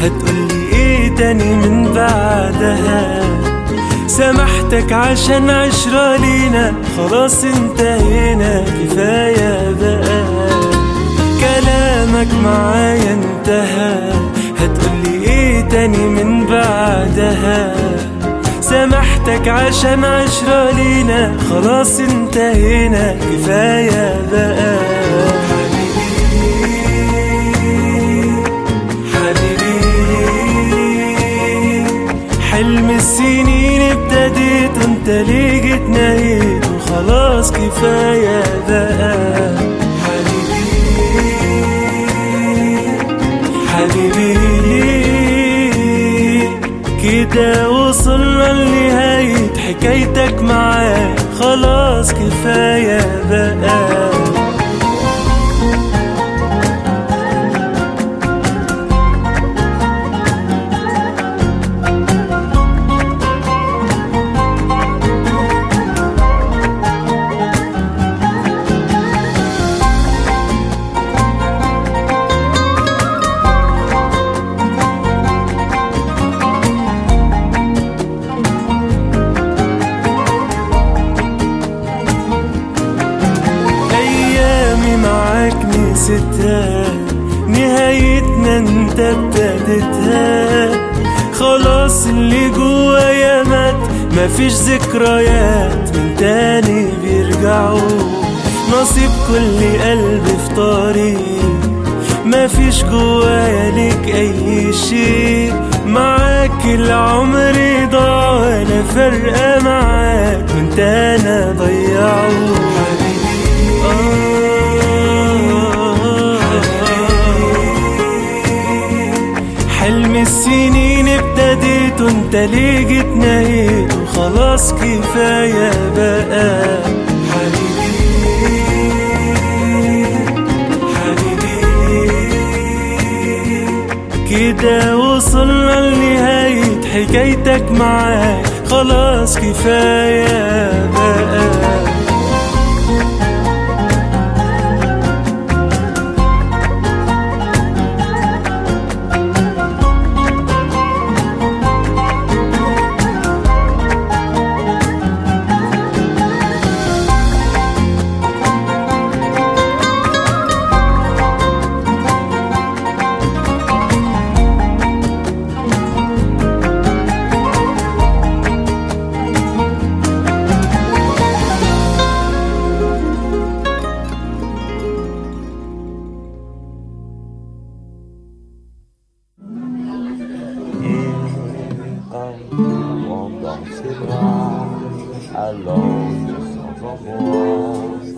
هتقولي ايه تاني من بعدها سامحتك عشان عشرة لينا خلاص انتهينا كفاية بقى كلامك معايا انتهى هتقولي ايه تاني من بعدها سامحتك عشان عشرة لينا خلاص انتهينا كفاية بقى حبيبي حبيبي حلم السنين ابتديت وانت ليه جيت نهيت وخلاص كفاية بقى حبيبي حبيبي كده وصلنا لنهاية حكايتك معاك خلاص كفاية بقى أيامي معاك نسيتها نهايتنا انت ابتديتها خلاص اللي جوايا مات مفيش ذكريات من تاني بيرجعوا نصيب كل قلب في طريق مفيش جوايا ليك اي شيء معاك العمر ضاع ولا فرقة معاك وانت انا ضيعه حلم السنين ابتديت وانت ليه جيت نهيت وخلاص كفاية بقى حبيبي حبيبي كده وصلنا لنهاية حكايتك معاك خلاص كفاية بقى Prends dans ses bras, allons sans emboise.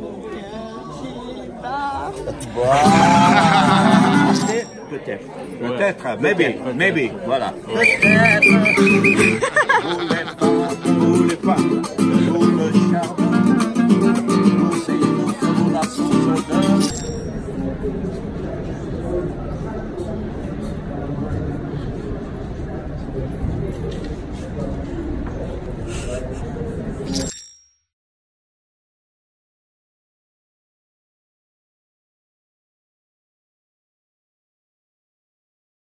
Peut-être, peut-être, maybe, maybe, voilà. Peut-être, vous les femmes, vous les femmes, vous le charme, vous c'est nous, nous la source de